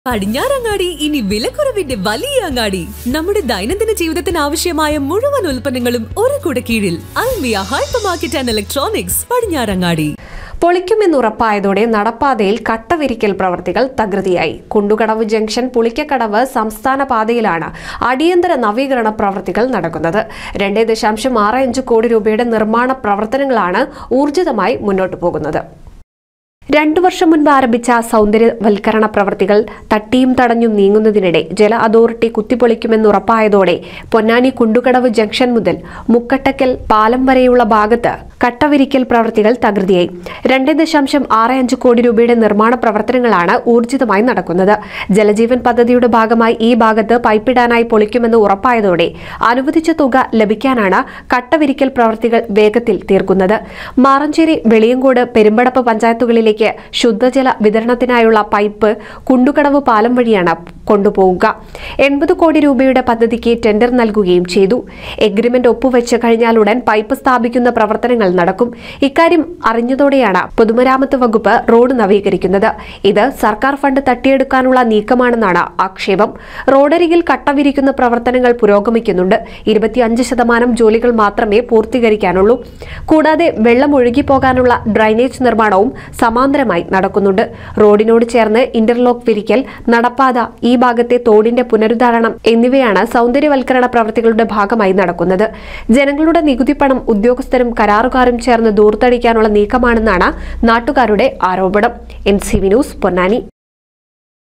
പടിഞ്ഞാറങ്ങാടി ഇനി വിലക്കുറവിന്റെ വലിയ അങ്ങാടി നമ്മുടെ ദൈനംദിന ജീവിതത്തിന് ആവശ്യമായ മുഴുവൻ ഉൽപ്പന്നങ്ങളും ഒരു കുട കീഴിൽ Almiya hyper market and electronics Padinjarangadi പൊളിക്കുമെന്നുറപ്പായതോടെ നടപ്പാതയിൽ കട്ടവിരിക്കൽ പ്രവർത്തികൾ തകൃതിയായി കുണ്ടുകടവ് ജംഗ്ഷൻ പുളിക്കക്കടവ് സംസ്ഥാന പാതയിലാണ് അടിയന്തര നവീകരണ പ്രവർത്തികൾ നടക്കുന്നത് രണ്ടേ ദശാംശം ആറ് അഞ്ച് കോടി രൂപയുടെ നിർമ്മാണ പ്രവർത്തനങ്ങളാണ് ഊർജിതമായി മുന്നോട്ടു പോകുന്നത് രണ്ടു വർഷം മുൻപ് ആരംഭിച്ച സൗന്ദര്യവൽക്കരണ പ്രവർത്തികൾ തട്ടിയും തടഞ്ഞും നീങ്ങുന്നതിനിടെ ജല അതോറിറ്റി കുത്തിപ്പൊളിക്കുമെന്നുറപ്പായതോടെ പൊന്നാനി കുണ്ടുകടവ് ജംഗ്ഷൻ മുതൽ മുക്കട്ടക്കൽ പാലം വരെയുള്ള ഭാഗത്ത് കട്ടവിരിക്കൽ പ്രവർത്തികൾ തകൃതിയായി രണ്ടേ ദശാംശം ആറ് അഞ്ച് കോടി രൂപയുടെ നിർമ്മാണ പ്രവർത്തനങ്ങളാണ് ഊർജിതമായി നടക്കുന്നത് ജലജീവൻ പദ്ധതിയുടെ ഭാഗമായി ഈ ഭാഗത്ത് പൈപ്പിടാനായി പൊളിക്കുമെന്ന് ഉറപ്പായതോടെ അനുവദിച്ച തുക ലഭിക്കാനാണ് കട്ടവിരിക്കൽ പ്രവർത്തികൾ വേഗത്തിൽ തീർക്കുന്നത് മാറഞ്ചേരി വെളിയങ്കോട് പെരുമ്പടപ്പ് പഞ്ചായത്തുകളിലേക്ക് ശുദ്ധജല വിതരണത്തിനായുള്ള പൈപ്പ് കുണ്ടുകടവ് പാലം വഴിയാണ് കൊണ്ടുപോവുക എൺപത് കോടി രൂപയുടെ പദ്ധതിക്ക് ടെൻഡർ നൽകുകയും ചെയ്തു എഗ്രിമെന്റ് ഒപ്പുവെച്ച് കഴിഞ്ഞാലുടൻ പൈപ്പ് സ്ഥാപിക്കുന്ന പ്രവർത്തനങ്ങൾ നടക്കും ഇക്കാര്യം അറിഞ്ഞതോടെയാണ് പൊതുമരാമത്ത് വകുപ്പ് റോഡ് നവീകരിക്കുന്നത് ഇത് സർക്കാർ ഫണ്ട് തട്ടിയെടുക്കാനുള്ള നീക്കമാണെന്നാണ് ആക്ഷേപം റോഡരികിൽ കട്ടവിരിക്കുന്ന പ്രവർത്തനങ്ങൾ പുരോഗമിക്കുന്നുണ്ട് ഇരുപത്തിയഞ്ച് ശതമാനം ജോലികൾ മാത്രമേ പൂർത്തീകരിക്കാനുള്ളൂ കൂടാതെ വെള്ളം ഒഴുകിപ്പോകാനുള്ള ഡ്രൈനേജ് നിർമ്മാണവും സമാന്തരമായി നടക്കുന്നുണ്ട് റോഡിനോട് ചേർന്ന് ഇന്റർലോക്ക് വിരിക്കൽ നടപ്പാത ഈ ഭാഗത്തെ തോടിന്റെ പുനരുദ്ധാരണം എന്നിവയാണ് സൗന്ദര്യവൽക്കരണ പ്രവൃത്തികളുടെ ഭാഗമായി നടക്കുന്നത് ജനങ്ങളുടെ നികുതി പണം ഉദ്യോഗസ്ഥരും കരാറുകാരും ചേർന്ന് ദൂർത്തടിക്കാനുള്ള നീക്കമാണെന്നാണ് നാട്ടുകാരുടെ ആരോപണം N C V news Ponnani